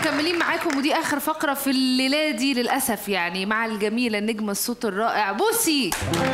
مكملين معاكم ودي اخر فقره في الليله دي للاسف يعني مع الجميله النجمه الصوت الرائع بوسي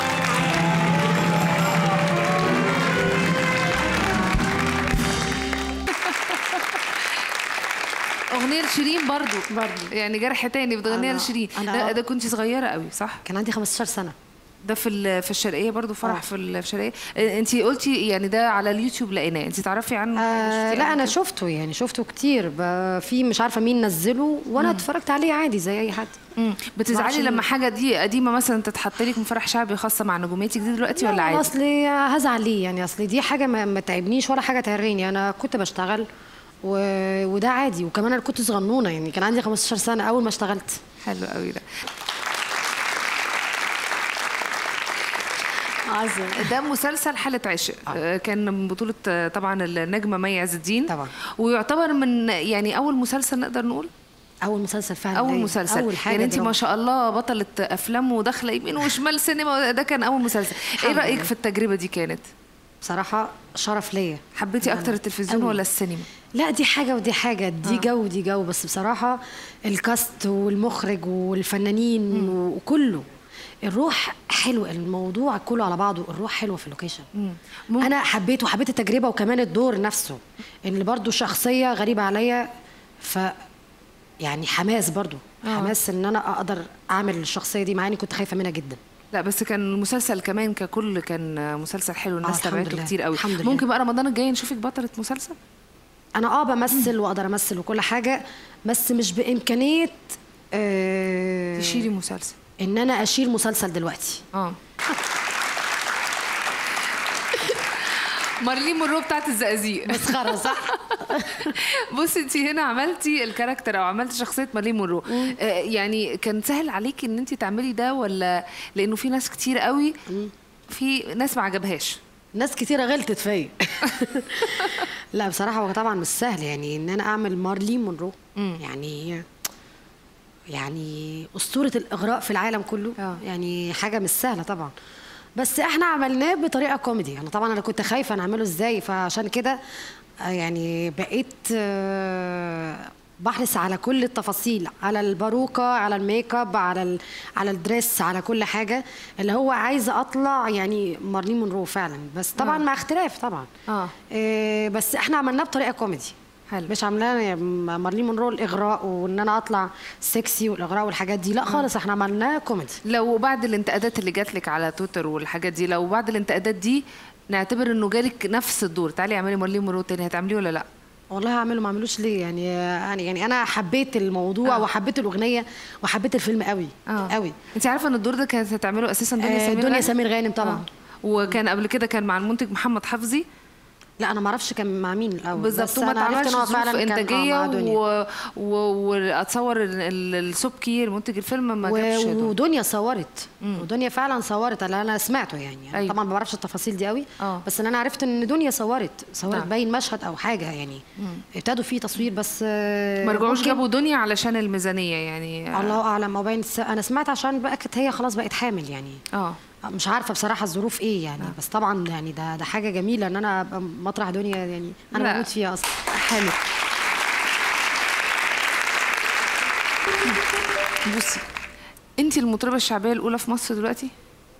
اغنيه لشيرين برضو برضو. يعني جرح تاني بتغنيها أنا- لشيرين أنا- ده, ده كنت صغيره قوي صح كان عندي 15 سنه ده في ال- في الشرقيه برضو فرح آه. في ال- في الشرقيه انت قلتي يعني ده على اليوتيوب لقيناه انت تعرفي عنه حاجة؟ آه شفتيه لا قبل انا كده؟ شفته يعني شفته كتير ب- في مش عارفه مين نزله وانا اتفرجت عليه عادي زي اي حد مم. بتزعلي عشان- لما حاجه دي قديمه مثلا تتحط لك من فرح شعبي خاصه مع نجوميتك دي دلوقتي ولا عادي؟ اصلي هزعل ليه يعني اصلي دي حاجه ما, ما تعبنيش ولا حاجه تهريني انا كنت بشتغل و... وده عادي وكمان انا كنت صغنونه يعني كان عندي 15 سنه اول ما اشتغلت حلو قوي ده عظيم ده مسلسل حالة عشق آه. كان من بطولة آه، طبعا النجمة مي عز الدين طبعا. ويعتبر من يعني أول مسلسل نقدر نقول اول مسلسل فعلا أول ليا. مسلسل اول حاجه يعني أنت ما دراما. شاء الله بطلة أفلام وداخلة يمين وشمال سينما ده كان أول مسلسل إيه الحمد رأيك لله. في التجربة دي كانت؟ بصراحه شرف ليا حبيتي أكتر التلفزيون أوي. ولا السينما؟ لا دي حاجة ودي حاجة دي آه. جو ودي جو بس بصراحة الكاست والمخرج والفنانين وكله الروح حلوة الموضوع كله على بعضه الروح حلوة في اللوكيشن مم. أنا حبيته وحبيت التجربة وكمان الدور نفسه اللي برضو شخصية غريبة عليا ف يعني حماس برضو آه. حماس ان انا اقدر اعمل الشخصيه دي مع اني كنت خايفه منها جدا لا بس كان المسلسل كمان ككل كان مسلسل حلو الناس الحمد تابعته لله. كتير قوي الحمد لله. ممكن بقى رمضان الجاي نشوفك بطلة مسلسل؟ انا اه بمثل واقدر امثل وكل حاجه بس مش بامكانيه آه تشيلي مسلسل ان انا اشيل مسلسل دلوقتي اه مارلين مونرو بتاعت الزقازيق مسخره صح بصي انت هنا عملتي الكاركتر او عملتي شخصيه مارلين مونرو آه يعني كان سهل عليكي ان انت تعملي ده ولا لانه في ناس كتير قوي في ناس ما عجبهاش ناس كتيره غلطت فيا لا بصراحه هو طبعا مش سهل يعني ان انا اعمل مارلين مونرو يعني يعني اسطوره الاغراء في العالم كله آه. يعني حاجه مش سهله طبعا بس احنا عملناه بطريقه كوميدي انا طبعا انا كنت خايفه نعمله ازاي فعشان كده آه، يعني بقيت آه، بحرص على كل التفاصيل على الباروكه على الميك اب على ال... على الدريس على كل حاجه اللي هو عايزه اطلع يعني مارلين مونرو فعلا بس طبعا آه. مع اختلاف طبعا اه إيه بس احنا عملناه بطريقه كوميدي حلو مش عاملاه م- مارلين مونرو الاغراء وان انا اطلع سكسي والاغراء والحاجات دي لا خالص احنا عملناه كوميدي لو بعد الانتقادات اللي جات لك على تويتر والحاجات دي لو بعد الانتقادات دي نعتبر انه جالك نفس الدور تعالي اعملي مارلين مونرو تاني هتعمليه ولا لا والله هعمله ما اعملوش ليه يعني يعني يعني انا حبيت الموضوع آه. آه. وحبيت الاغنيه وحبيت الفيلم قوي اه قوي انت عارفه ان الدور ده كانت هتعمله اساسا دنيا آه، سمير دنيا غانم؟ سمير غانم طبعا آه. وكان قبل كده كان مع المنتج محمد حفظي لا انا ما اعرفش كان مع مين الاول بالظبط بس وما انا عرفت اتعملش ان هو ظروف فعلا كان آه، انتاجيه مع دنيا و... و... واتصور ال- ال- السبكي المنتج الفيلم ما و- جابش دور. ودنيا صورت ودنيا فعلا صورت اللي انا سمعته يعني, يعني أيوة. طبعا ما بعرفش التفاصيل دي قوي آه. بس اللي انا عرفت ان دنيا صورت صورت نعم. باين مشهد او حاجه يعني ابتدوا فيه تصوير بس آه، ما رجعوش ممكن- جابوا دنيا علشان الميزانيه يعني الله اعلم او باين الس- انا سمعت عشان بقى كانت هي خلاص بقت حامل يعني اه مش عارفه بصراحه الظروف ايه يعني بس طبعا يعني ده ده حاجه جميله ان انا ابقى مطرح دنيا يعني انا لا. بموت فيها اصلا حلو بصي انت المطربه الشعبيه الاولى في مصر دلوقتي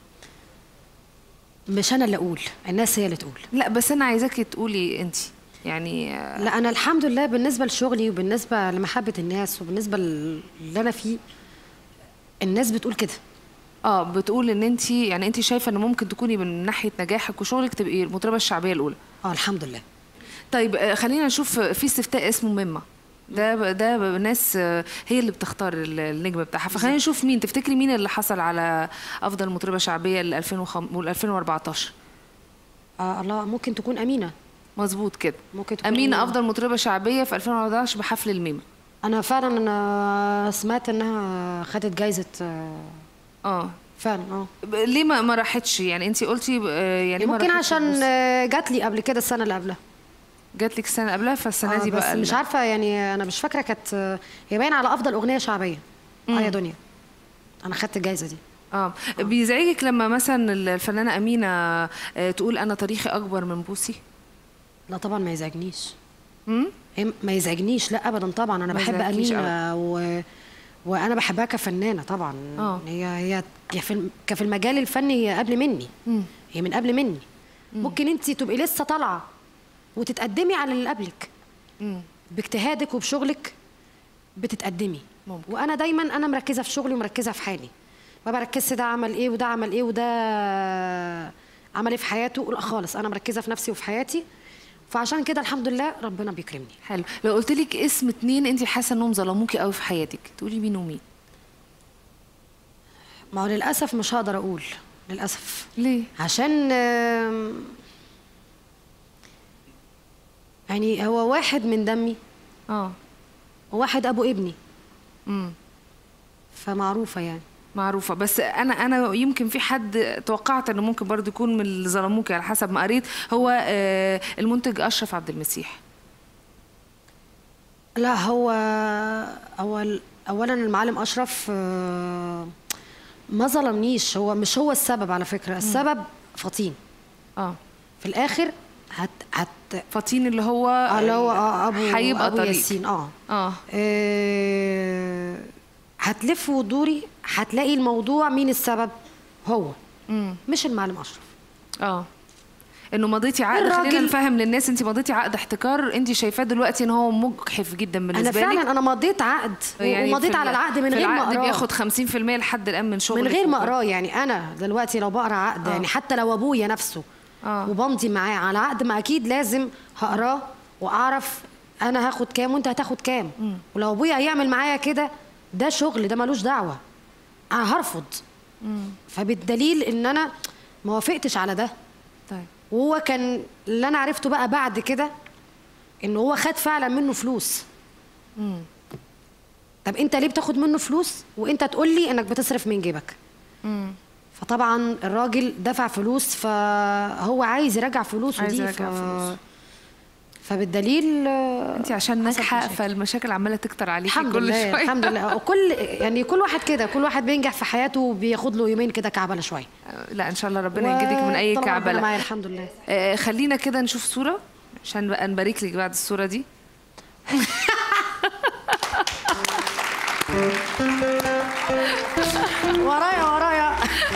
مش انا اللي اقول الناس هي اللي تقول لا بس انا عايزاكي تقولي انت يعني آه، لا انا الحمد لله بالنسبه لشغلي وبالنسبه لمحبه الناس وبالنسبه اللي انا فيه الناس بتقول كده اه بتقول ان انت يعني انت شايفه ان ممكن تكوني من ناحيه نجاحك وشغلك تبقي المطربه الشعبيه الاولى اه الحمد لله طيب آه، خلينا نشوف في استفتاء اسمه مما ده ب- ده ب- ناس آه، هي اللي بتختار ال- النجم بتاعها فخلينا نشوف مين تفتكري مين اللي حصل على افضل مطربه شعبيه ل 2014 آه الله ممكن تكون امينه مظبوط كده ممكن تكون امينه أمينة. افضل مطربه شعبيه في 2014 بحفل الميمه انا فعلا انا سمعت انها خدت جايزه آه، اه فعلا اه ب- ليه ما ما راحتش يعني انت قلتي آه، يعني ما ممكن راحتش عشان البوس؟ آه، جات لي قبل كده السنه اللي قبلها جات لك السنه قبلها فالسنه آه دي بس بقى مش ال- عارفه يعني انا مش فاكره كانت آه، هي باين على افضل اغنيه شعبيه اه يا دنيا انا خدت الجايزه دي اه بيزعجك لما مثلا الفنانه امينه آه، تقول انا تاريخي اكبر من بوسي لا طبعا ما يزعجنيش هي ما يزعجنيش لا ابدا طبعا انا ما بحب يزعجكيش امينه و... وانا بحبها كفنانه طبعا آه. هي هي هي في الم- كفي المجال الفني هي قبل مني هي من قبل مني ممكن انت تبقي لسه طالعه وتتقدمي على اللي قبلك مم. باجتهادك وبشغلك بتتقدمي ممكن. وانا دايما انا مركزه في شغلي ومركزه في حالي ما بركزش ده عمل ايه وده عمل ايه وده عمل ايه في حياته لا خالص انا مركزه في نفسي وفي حياتي فعشان كده الحمد لله ربنا بيكرمني حلو لو قلت لك اسم اتنين انت حاسه انهم ظلموكي قوي في حياتك تقولي مين ومين ما هو للاسف مش هقدر اقول للاسف ليه عشان آم، يعني هو واحد من دمي اه وواحد ابو ابني امم فمعروفه يعني معروفة بس أنا أنا يمكن في حد توقعت إنه ممكن برضه يكون من اللي ظلموك على حسب ما قريت هو آه، المنتج أشرف عبد المسيح لا هو أول أولا المعلم أشرف آه، ما ظلمنيش هو مش هو السبب على فكرة السبب فطين اه في الآخر هت هت فطين اللي هو آه، اللي هو آه، أبو هيبقى أبو طريق ياسين اه اه آه، هتلف وتدوري هتلاقي الموضوع مين السبب هو امم مش المعلم أشرف اه انه مضيتي عقد الراجل- خلينا نفهم للناس انت مضيتي عقد احتكار انت شايفاه دلوقتي ان هو مجحف جدا أنا بالنسبه فعلا لك أنا مضيت عقد يعني ومضيت في على ال- العقد من في غير ما العقد أقراه بياخد 50% لحد الان من شغلك من غير ما وكده. اقراه يعني انا دلوقتي لو بقرا عقد آه. يعني حتى لو ابويا نفسه آه. وبمضي معاه على عقد ما اكيد لازم هقراه واعرف انا هاخد كام وانت هتاخد كام ولو ابويا هيعمل معايا كده ده شغل ده ملوش دعوه انا هرفض فبالدليل ان انا ما وافقتش على ده طيب وهو كان اللي انا عرفته بقى بعد كده ان هو خد فعلا منه فلوس طب انت ليه بتاخد منه فلوس وانت تقول لي انك بتصرف من جيبك امم فطبعا الراجل دفع فلوس فهو عايز يرجع فلوسه عايز دي يرجع ف... فلوسه. فبالدليل آه، انت عشان حصل ناجحه مشاكل. فالمشاكل عماله تكتر عليكي الحمد كل لله شويه الحمد لله وكل يعني كل واحد كده كل واحد بينجح في حياته بياخد له يومين كده كعبله شويه لا ان شاء الله ربنا ينجدك من اي وطالما ربنا كعبله معايا الحمد لله آه، خلينا كده نشوف صورة عشان بقى نبارك لك بعد الصورة دي ورايا ورايا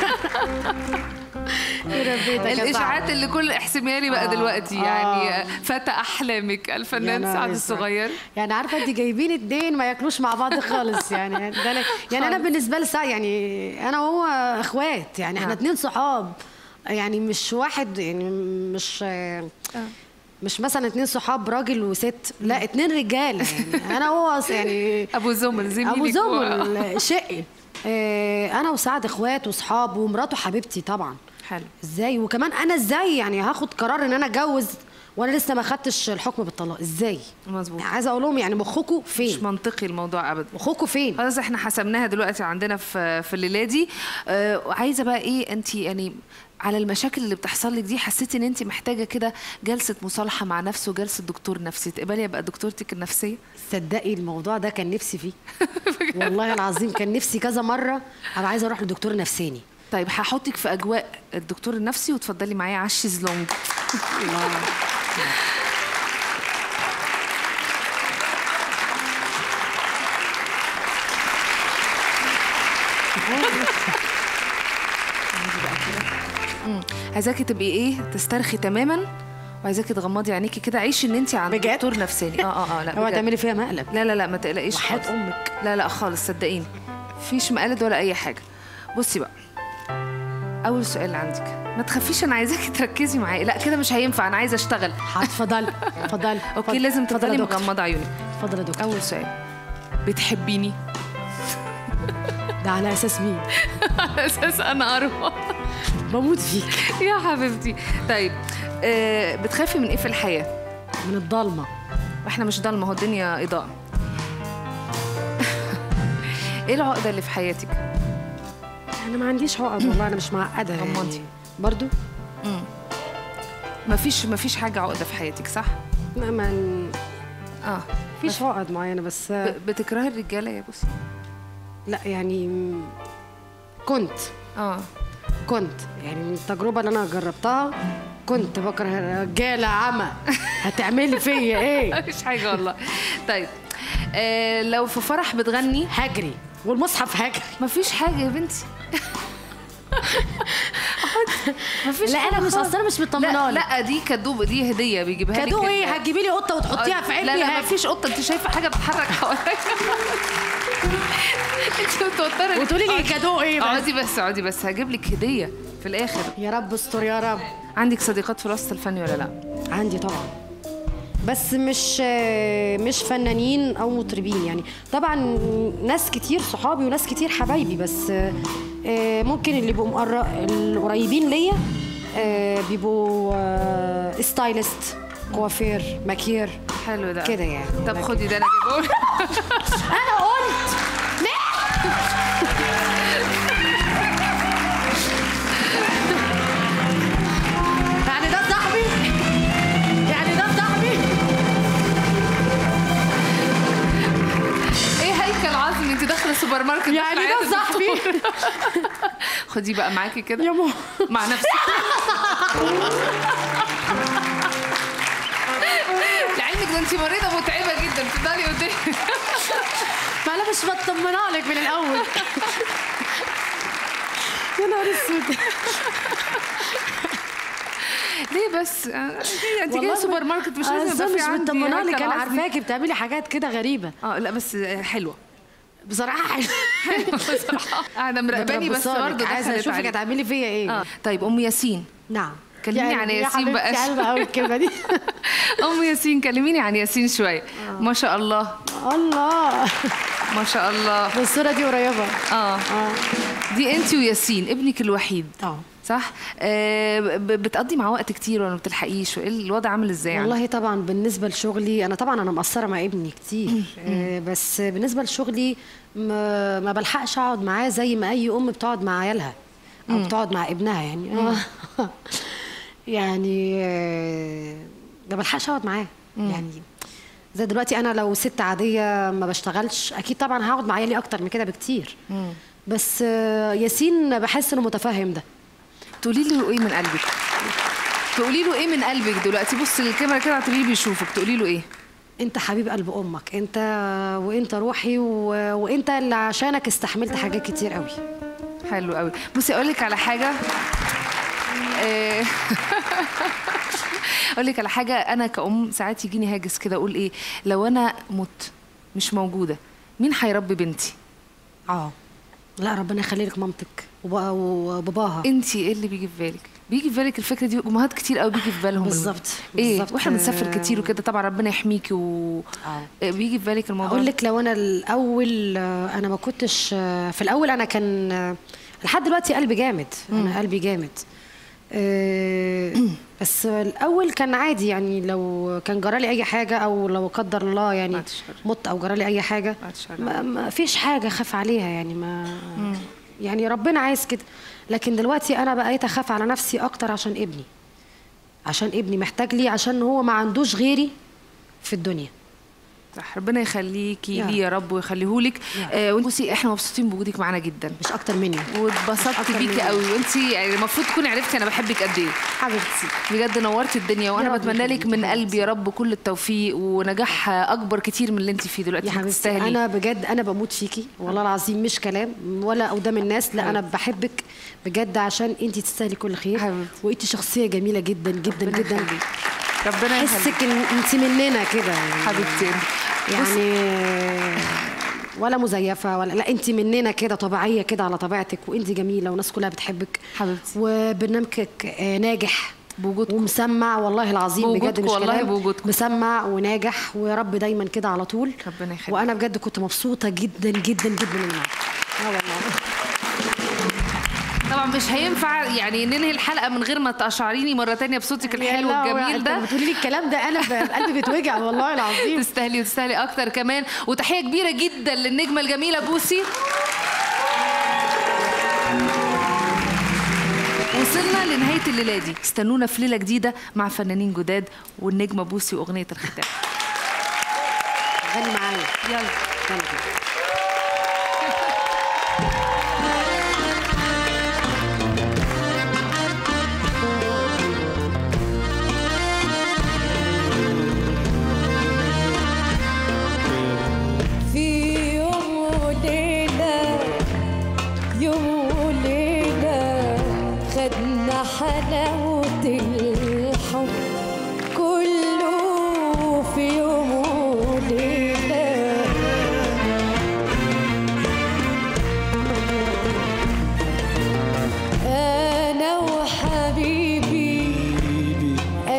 يا ربيتك يا الإشاعات صاحبي. اللي كل احسبها لي بقى آه، دلوقتي آه. يعني فتى أحلامك يا الفنان نهار سعد أسود. الصغير يعني عارفه انت جايبين اتنين ما ياكلوش مع بعض خالص يعني ده أنا يعني انا خالص. بالنسبه لي سا- يعني انا وهو اخوات يعني احنا نعم. اتنين صحاب يعني مش واحد يعني مش مش مثلا اتنين صحاب راجل وست لا اتنين رجاله يعني انا وهو يعني أبو زمل زميلك ابو و- زمل شقي آه، انا وسعد اخوات وصحاب ومراته حبيبتي طبعا حلو ازاي وكمان انا ازاي يعني هاخد قرار ان انا اتجوز وانا لسه ما خدتش الحكم بالطلاق ازاي مظبوط يعني عايزه اقول لهم يعني مخكم مش فين منطقي الموضوع أبدا مخكم فين خلاص احنا حسبناها دلوقتي عندنا في في الليله دي آه، وعايزه بقى ايه انت يعني على المشاكل اللي بتحصل لك دي حسيتي ان انت محتاجه كده جلسه مصالحه مع نفسه وجلسه دكتور نفسي تقبلي ابقى دكتورتك النفسيه تصدقي الموضوع ده كان نفسي فيه والله العظيم كان نفسي كذا مره ابقى عايزه اروح لدكتور نفساني طيب هحطك في اجواء الدكتور النفسي وتفضلي معايا على الشيزلونج الله عايزاكي تبقي ايه تسترخي تماما وعايزاكي تغمضي عينيكي كده عيشي ان انت عند بجد؟ دكتور نفساني اه اه اه لا اوعى بجد. تعملي فيها مقلب لا لا لا ما تقلقيش وحياة خالص. امك لا لا خالص صدقيني مفيش مقالد ولا اي حاجه بصي بقى اول سؤال عندك ما تخافيش انا عايزاكي تركزي معايا لا كده مش هينفع انا عايزه اشتغل اتفضلي اتفضلي اوكي لازم اتفضلي تفضلي يا دكتور. مغمضه عيونك اتفضلي يا دكتور اول سؤال بتحبيني ده على اساس مين على اساس انا اروى بموت فيك يا حبيبتي طيب آه بتخافي من ايه في الحياه من الضلمه واحنا مش ضلمه هو الدنيا اضاءه ايه العقده اللي في حياتك انا ما عنديش عقد والله انا مش معقده يعني غمضي. برضو مفيش مفيش حاجه عقده في حياتك صح لا ما اه فيش عقد معينه بس ب- بتكرهي الرجاله يا بوسي لا يعني كنت اه كنت يعني من التجربه اللي انا جربتها كنت بكره الرجاله عمى هتعملي فيا ايه مفيش حاجه والله طيب آه لو في فرح بتغني هجري والمصحف هجري مفيش حاجه يا بنتي مفيش لا، أنا حاجة مش- خالص. أصل أنا مش مطمنة لا, لك. لا دي كدو دي هديه بيجيبها لك كادو ال- ايه هتجيبي لي قطه وتحطيها في لا علبي لا هاجي. مفيش قطه انت شايفه حاجه بتتحرك حواليك انت متوتره وتقولي لي كادو ايه بس اقعدي بس اقعدي بس هجيب لك هديه في الاخر يا رب استر يا رب عندك صديقات في الوسط الفني ولا لا عندي طبعا بس مش مش فنانين او مطربين يعني طبعا ناس كتير صحابي وناس كتير حبايبي بس آه، ممكن اللي بيبقوا مقر- القريبين ليا آه، بيبقوا آه، ستايلست كوافير ماكير حلو ده كده يعني. طب خدي ده انا جايبه انا قلت يعني ده صاحبي يعني ده صاحبي ايه هيكل عظمي انت داخله السوبر ماركت يعني داخلة ده عيادة صاحبي الدكتور. خدي بقى معاكي كده يا ماما مع نفسك لعلمك ده انت مريضه متعبه جدا تفضلي قدامي ما انا مش مطمنه لك من الاول يا نهار اسود ليه بس آه، انت جايه والله سوبر ماركت مش أنا لازم أصلاً يبقى في مش عندي مطمنه لك هيكل انا عظمي. عارفاكي بتعملي حاجات كده غريبه اه لا بس آه، حلوه بصراحه حلوه بصراحه قاعده مراقباني بس برضه عايزه دخلت اشوفك عليك. هتعملي فيا ايه اه طيب ام ياسين نعم كلميني يا- عن يا ياسين بقى. حبيبتي قلبة قوي الكلمه دي ام ياسين كلميني عن ياسين شويه ما شاء الله الله ما شاء الله الصوره دي قريبه اه اه دي انت وياسين ابنك الوحيد اه صح آه ب- بتقضي معاه وقت كتير ولا ما بتلحقيش وايه الوضع عامل ازاي يعني والله طبعا بالنسبه لشغلي انا طبعا انا مقصره مع ابني كتير آه، بس بالنسبه لشغلي ما, ما بلحقش اقعد معاه زي ما اي ام بتقعد مع عيالها او بتقعد مع ابنها يعني يعني آه، ما بلحقش اقعد معاه يعني زي دلوقتي انا لو ست عاديه ما بشتغلش اكيد طبعا هقعد مع عيالي اكتر من كده بكتير بس آه، ياسين بحس انه متفهم ده تقولي له ايه من قلبك تقولي له ايه من قلبك دلوقتي بص للكاميرا كده هتقولي بيشوفك تقولي له ايه انت حبيب قلب امك انت وانت روحي و... وانت اللي عشانك استحملت حاجات كتير قوي حلو قوي بصي اقول لك على حاجه آه، اقول لك على حاجه انا كأم ساعات يجيني هاجس كده اقول ايه لو انا مت مش موجوده مين هيربي بنتي اه لا ربنا يخلي لك مامتك وبا- وباباها انت ايه اللي بيجي في بالك بيجي في بالك الفكره دي امهات كتير قوي بيجي في بالهم بالظبط، ايه بالظبط. واحنا بنسافر كتير وكده طبعا ربنا يحميكي و آه. آه، بيجي في بالك الموضوع اقول ده؟ لك لو انا الاول آه، انا ما كنتش آه، في الاول انا كان آه، لحد دلوقتي قلبي جامد انا قلبي جامد آه، بس الاول كان عادي يعني لو كان جرالي اي حاجه او لو قدر الله يعني بعد الشر. مت او جرالي اي حاجه بعد الشر. ما, ما فيش حاجه خاف عليها يعني ما يعني ربنا عايز كده لكن دلوقتي انا بقيت اخاف على نفسي اكتر عشان ابني عشان ابني محتاج لي عشان هو ما عندوش غيري في الدنيا صح ربنا يخليكي يا ليه يا رب ويخليهولك يا آه وانت بصي احنا مبسوطين بوجودك معانا جدا مش اكتر مني واتبسطت أكتر بيكي مني. قوي وانت يعني المفروض تكوني عرفتي انا بحبك قد ايه حبيبتي بجد نورتي الدنيا وانا رب بتمنى لك يخليكي من حبيبتي. قلبي يا رب كل التوفيق ونجاح اكبر كتير من اللي انت فيه دلوقتي يا حبيبتي تستاهلي انا بجد انا بموت فيكي والله العظيم مش كلام ولا قدام الناس لا انا بحبك بجد عشان انت تستاهلي كل خير حبيبتي. وانت شخصيه جميله جدا جدا ربنا جدا يخليك. ربنا يخليك حسك ان انت مننا كده يعني حبيبتي انت يعني ولا مزيفه ولا لا انت مننا كده طبيعيه كده على طبيعتك وانت جميله والناس كلها بتحبك حبيبتي. وبرنامجك آه، ناجح بوجودكم. ومسمع والله العظيم بجد بوجودكم مش والله كلام بوجودكم. مسمع وناجح ويا رب دايما كده على طول ربنا يخليك. وانا بجد كنت مبسوطه جدا جدا جدا من المعرض اه والله طبعا مش هينفع يعني ننهي الحلقه من غير ما تشعريني مره تانية بصوتك الحلو يا لهوي، الجميل انت ده بتقولي لي الكلام ده انا ب- قلبي بيتوجع والله العظيم تستاهلي وتستاهلي اكتر كمان وتحيه كبيره جدا للنجمه الجميله بوسي وصلنا لنهايه الليله دي استنونا في ليله جديده مع فنانين جداد والنجمه بوسي واغنيه الختام غني معايا يلا يلا بينا.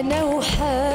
انا وحالي